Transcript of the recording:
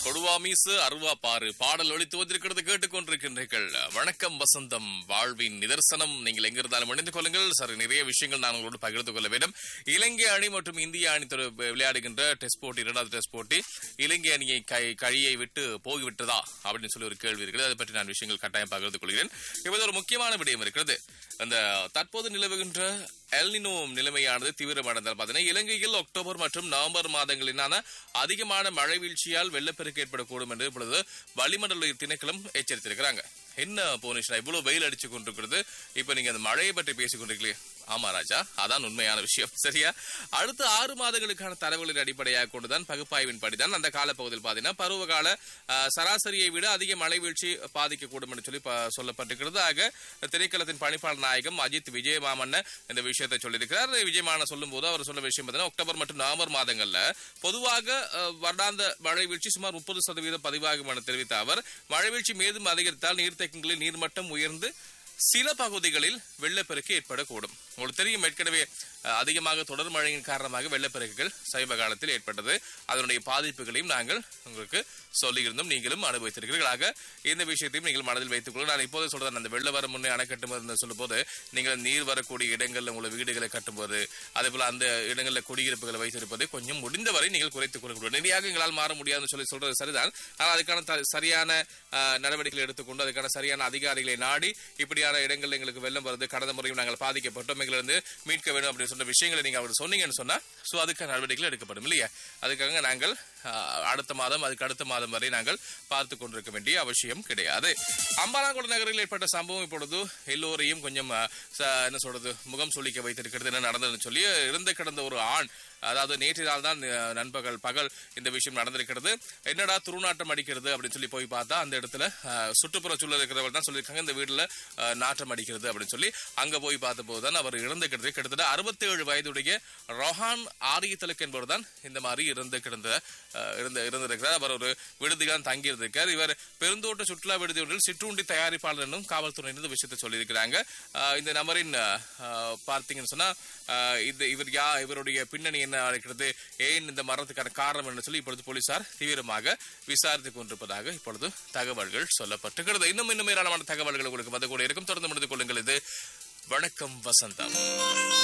கொடுவா மீசு அருவா பாரு பாடல் ஒழித்து வந்திருக்கிறது கேட்டுக்கொண்டிருக்கின்றீர்கள் வணக்கம் வசந்தம் வாழ்வின் நிதர்சனம் நீங்கள் எங்க இருந்தாலும் இணைந்து கொள்ளுங்கள் சரி நிறைய விஷயங்கள் நான் உங்களோடு பகிர்ந்து கொள்ள வேண்டும் இலங்கை அணி மற்றும் இந்திய அணி தொட- விளையாடுகின்ற டெஸ்ட் போட்டி இரண்டாவது டெஸ்ட் போட்டி இலங்கை அணியை கை- கழியை விட்டு போய்விட்டதா அப்படின்னு சொல்லி ஒரு கேள்வி இருக்கிறது அதை பற்றி நான் விஷயங்கள் கட்டாயம் பகிர்ந்து கொள்கிறேன் இப்போது ஒரு முக்கியமான விடயம் இருக்கிறது அந்த தற்போது நிலவுகின்ற எல்னினோ நிலைமையானது தீவிரமடைந்தால் பார்த்தீங்கன்னா இலங்கையில் அக்டோபர் மற்றும் நவம்பர் மாதங்களிலான அதிகமான மழை வீழ்ச்சியால் வெள்ளப்பெருக்கு ஏற்படக்கூடும் என்று இப்பொழுது வளிமண்டல திணைக்களம் எச்சரித்திருக்கிறாங்க என்ன போனிஷா இவ்வளவு வெயில் அடிச்சு கொண்டிருக்கிறது இப்ப நீங்க அந்த மழையை பற்றி பேசிக் கொண்டிருக்கீங்களே ஆமா ராஜா அதான் உண்மையான விஷயம் சரியா அடுத்த ஆறு மாதங்களுக்கான தரவுகளின் அடிப்படையாக கொண்டுதான் பகுப்பாய்வின் படிதான் அந்த காலப்பகுதியில் பாத்தீங்கன்னா பருவகால அஹ், சராசரியை விட அதிக மழை வீழ்ச்சி பாதிக்கக்கூடும் என்று சொல்லி ப- சொல்லப்பட்டிருக்கிறது ஆக திணைக்களத்தின் பணிப்பாளர் நாயகம் அஜித் விஜயமாமன்ன இந்த விஷயத்தை சொல்லியிருக்கிறார் விஜயமான சொல்லும் போது அவர் சொன்ன விஷயம் பார்த்தீங்கன்னா அக்டோபர் மற்றும் நவம்பர் மாதங்கள்ல பொதுவாக அஹ், வருடாந்த மழை வீழ்ச்சி சுமார் முப்பது சதவீதம் பதிவாகும் என தெரிவித்த அவர் மழை வீழ்ச்சி மேலும் அதிகரித்தால் நீர்த்தேக்கங்களில் நீர்மட்டம் உயர்ந்து சில பகுதிகளில் வெள்ளப்பெருக்கு ஏற்படக்கூடும் உங்களுக்கு தெரியும் ஏற்கனவே அஹ், அதிகமாக தொடர் மழையின் காரணமாக வெள்ளப்பெருக்குகள் சமீப காலத்தில் ஏற்பட்டது அதனுடைய பாதிப்புகளையும் நாங்கள் உங்களுக்கு சொல்லியிருந்தோம் நீங்களும் அனுபவித்திருக்கிறீர்கள் ஆக இந்த விஷயத்தையும் நீங்கள் மனதில் வைத்துக் கொள்ள நான் இப்போது சொல்றேன் அந்த வெள்ள வர முன்னே அணை கட்டும்போது சொல்லும் போது நீங்கள் நீர் வரக்கூடிய இடங்களில் உங்களை வீடுகளை கட்டும்போது அதே போல அந்த இடங்களில் குடியிருப்புகளை வைத்திருப்பது கொஞ்சம் முடிந்தவரை நீங்கள் குறைத்துக் கொள்ளக்கூடாது நெறியாக எங்களால் மாற முடியாதுன்னு சொல்லி சொல்றது சரிதான் ஆனால் அதுக்கான த- சரியான அஹ், நடவடிக்கைகளை எடுத்துக்கொண்டு அதுக்கான சரியான அதிகாரிகளை நாடி இப்படியான இடங்கள் எங்களுக்கு வெள்ளம் வருது கடந்த முறையும் நாங்கள் பாதிக்கப்பட்டோம் எங்களிருந்து மீட்க வேண்டும் அப்படின்னு சொன்ன விஷயங்களை நீங்க அவர் சொன்னீங்கன்னு சொன்னா சோ அதுக்கான நடவடிக்கைகள் எடுக்கப்படும் இல்லையா அதுக்காக நாங்கள் அஹ், அடுத்த மாதம் அதுக்கு அடுத்த மாதம் வரை நாங்கள் பார்த்து கொண்டிருக்க வேண்டிய அவசியம் கிடையாது அம்பாலாங்குள நகரில் ஏற்பட்ட சம்பவம் இப்பொழுது எல்லோரையும் கொஞ்சம் அஹ், ச- என்ன சொல்றது முகம் சுளிக்க வைத்திருக்கிறது என்ன நடந்ததுன்னு சொல்லி இருந்து கிடந்த ஒரு ஆண் அதாவது நேற்று நாள் தான் அஹ், நண்பகல் பகல் இந்த விஷயம் நடந்திருக்கிறது என்னடா துருநாட்டம் அடிக்கிறது அப்படின்னு சொல்லி போய் பார்த்தா அந்த இடத்துல அஹ், சுற்றுப்புற சூழல் இருக்கிறவர் தான் சொல்லியிருக்காங்க இந்த வீட்டுல அஹ், நாற்றம் அடிக்கிறது அப்படின்னு சொல்லி அங்க போய் பார்த்தபோது தான் அவர் இறந்து கிடந்து கிட்டத்தட்ட அறுபத்தி ஏழு வயதுடைய ரொஹான் ஆரியத்தலுக்கு என்பவர் தான் இந்த மாதிரி இறந்து கிடந்த அஹ், இறந்து இறந்திருக்கிறார் அவர் ஒரு விடுதியில் தான் தங்கியிருந்திருக்கார் இவர் பெருந்தோட்ட சுற்றுலா விடுதி ஒன்றில் சிற்றுண்டி தயாரிப்பாளர் என்னும் காவல்துறையினர் இந்த விஷயத்தை சொல்லியிருக்கிறாங்க அஹ், இந்த நபரின் அஹ், பார்த்தீங்கன்னு சொன்னா அஹ், இது இவர் யா இவருடைய பின்னணி என்ன இருக்கிறது ஏன் இந்த மரணத்துக்கான காரணம் என்று சொல்லி இப்பொழுது போலீசார் தீவிரமாக விசாரித்துக் கொண்டிருப்பதாக இப்பொழுது தகவல்கள் சொல்லப்பட்டிருக்கிறது இன்னும் இன்னும் ஏராளமான தகவல்கள் உங்களுக்கு வந்து கூட இருக்கும் தொடர்ந்து முடிந்து கொள்ளுங்கள் இது வணக்கம் வசந்தம்